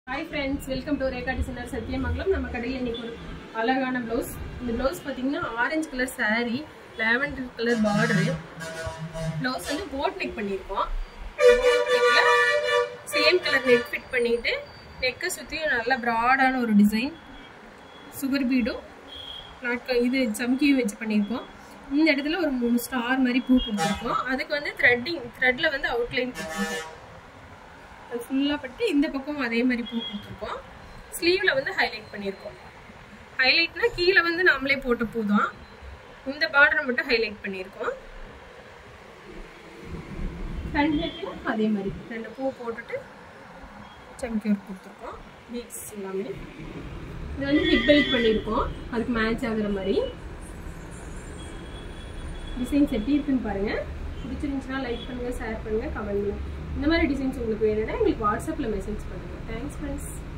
hi friends welcome to Rekha designer Sathyamangalam நம்ம கடையில் இன்னைக்கு ஒரு அழகான ப்ளவுஸ் இந்த ப்ளவுஸ் பார்த்தீங்கன்னா orange colour saree lavender colour border blouse வந்து போட் நெக் பண்ணியிருக்கோம் சேம் கலர் நெக் ஃபிட் பண்ணிட்டு நெக்கை சுற்றியும் நல்ல ப்ராடான ஒரு டிசைன் சுகர் பீடும் நாட்கள் இது சம்கியும் வச்சு பண்ணியிருக்கோம் இந்த இடத்துல ஒரு மூணு ஸ்டார் மாதிரி பூ கொடுத்துருக்கோம் அதுக்கு வந்து த்ரெட்டிங் த்ரெட்டில் வந்து அவுட்லைன் கொடுத்துருக்கோம் அது ஃபுல்லாக பட்டு இந்த பக்கம் அதே மாதிரி பூ கொடுத்துருக்கோம் ஸ்லீவில் வந்து ஹைலைட் பண்ணியிருக்கோம் ஹைலைட்னா கீழே வந்து நாமளே போட்ட பூ தான் இந்த பார்டரை மட்டும் ஹைலைட் பண்ணியிருக்கோம் ஃப்ரண்ட் நெக்லையும் அதே மாதிரி ரெண்டு பூ போட்டுட்டு சம்கியூர் கொடுத்துருக்கோம் பீட்ஸ் எல்லாமே இது வந்து ஹிப் பெல்ட் பண்ணியிருக்கோம் அதுக்கு மேட்ச் ஆகுற மாதிரி டிசைன்ஸ் எப்படி இருக்குன்னு பாருங்கள் பிடிச்சிருந்துச்சுன்னா லைக் பண்ணுங்கள் ஷேர் பண்ணுங்கள் கமெண்ட் பண்ணுங்கள் இந்த மாதிரி டிசைன்ஸ் உங்களுக்கு வேணும்னா எங்களுக்கு வாட்ஸ்அப்பில் மெசேஜ் பண்ணுங்கள் தேங்க்ஸ் ஃப்ரெண்ட்ஸ்